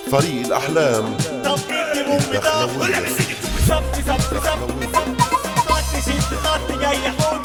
فريق الأحلام طب ادي بومي طب صفي صفي صفي خط شد خط جاي حب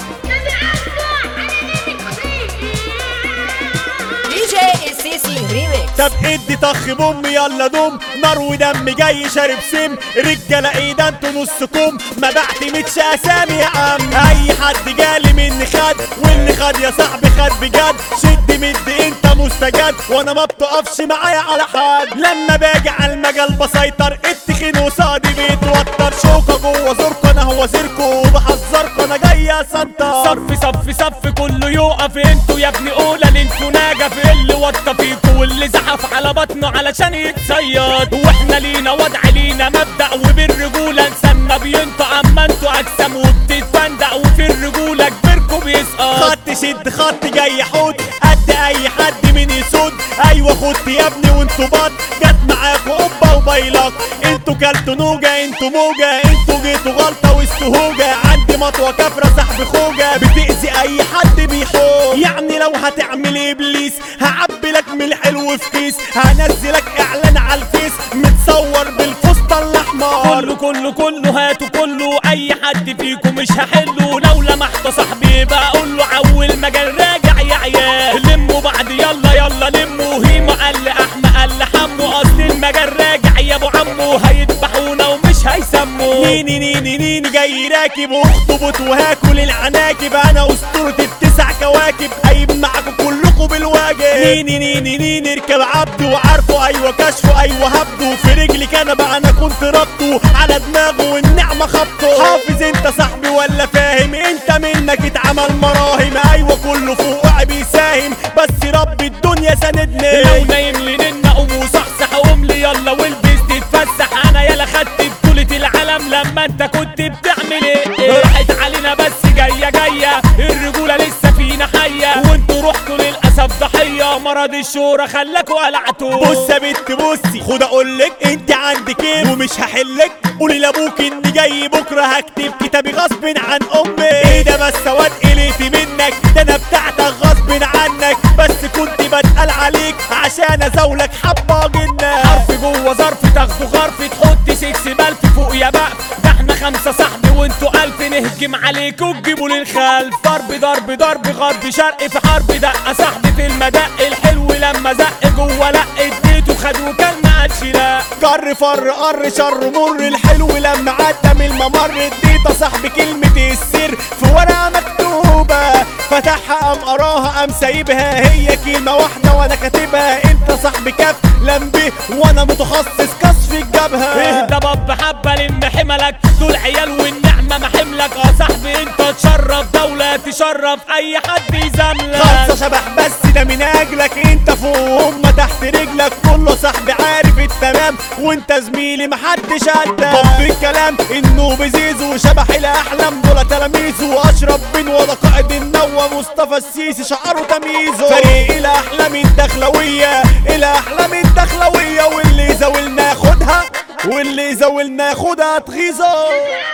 دي جي السيسي ريميكس طب ادي طخ بوم يلا دوم نار ودم جاي شارب سم رجاله ايه ده انتوا نصكم ما بعتمدش اسامي يا عم اي حد جالي مني خد واللي خد يا صاحبي خد بجد شد مد انت مستجد وانا ما بتقفش معايا على حد لما باجي على المجال بسيطر التخين وصادي بيتوتر شوكه جوه زوركو انا هو زيركو وبحذركو انا جاي اسنطر صف صف صف كله يقف انتوا يا ابني قوله انتوا ناجا في اللي وطى فيكوا واللي زحف على بطنه علشان يتصيد واحنا لينا وضع لينا مبدأ وبالرجولة نسمى بينطق اما انتوا اجسام وبتتفندق وفي الرجولة كبيركوا بيسقط خط شد خط جاي حوت قد اي حد من يسود ايوه خد يا ابني وانتوا بط جت معاكوا قبة وبيلق انتوا كلتوا نوجة انتوا موجة انتوا جيتوا غلطة واستهوجة عندي مطوة كفرة سحب خوجة بتأذي اي حد بيحوج يعني لو هتعمل ابليس هعبي لك من الحلو في كيس هنزلك اعلان على الفيس متصور بالفسطة الاحمر كله كله كله هاتوا كله اي حد فيكم مش هحله لو لمحت صاحبي يبقى اقول له عول مجال راجع يا عيال لموا بعض يلا يلا لموا هيما قال احمى قال حمو اصل المجال راجع يا ابو عمو هيذبحونا ومش هيسموا نيني نيني نيني جاي راكب واخطبط وهاكل العناكب انا اسطورة التسع كواكب قايم معاكم كلكم بالواجب نيني نيني نيني اركب عبده وعارفه ايوه كشفه ايوه هبده في رجلي كنبه انا كنت ربطه على دماغه والنعمه خبطه حافظ انت صاحبي ولا فاهم انت منك اتعمل مراهم ايوه كله فوق وقع بيساهم بس رب الدنيا سندني لو نايم لنا قوم وصحصح قوم لي يلا والبس تتفسح انا يلا خدت بطولة العالم لما انت كنت بتعمل ايه راحت علينا بس جاية جاية الرجولة لسه فينا حية وانتوا رحتوا للأسف ضحية مرض الشهرة خلاكوا قلعتوا بص يا بنت بصي خد اقولك انت عندك ايه ومش هحلك قولي لابوك اني جاي بكرة هكتب كتابي غصب عن امي ايه ده بس سواد قليتي منك ده انا بتاعتك غصب عنك بس كنت بتقل عليك عشان ازولك حبة جنة حرف جوه ظرف تاخده غرف تحط سكس بلف فوق يا بقى ده احنا خمسة صاحبي وانتوا الف نهجم عليك وتجيبوا للخلف ضرب ضرب ضرب غرب شرق في حرب دقة صاحبي في المدق الحلو لما زق جوه لق اديته خد وكان ما قالش لا كر فر قر شر مر الحلو لما عدى من الممر اديته صاحبي كلمة السر في ورقة مكتوبة فتحها قام قراها قام سايبها هي كلمة واحدة وانا كاتبها انت صاحبي كف لمبي وانا متخصص كشف الجبهة اهدى باب حبة لم حملك دول عيال والنعمة ما حملك اه صاحبي انت تشرف دولة تشرف اي حد يزاملك خلصة شبح بس ده من اجلك انت فوق وهم تحت رجلك كله صاحبي عارف التمام وانت زميلي محدش قدك طب الكلام انه بزيزو وشبح الاحلام دول تلاميذه واشرف بن ولا قائد النوى مصطفى السيسي شعره تمييزه فريق الاحلام الدخلوية الاحلام الدخلوية واللي يزاولنا ياخدها واللي يزاولنا ياخدها تغيظه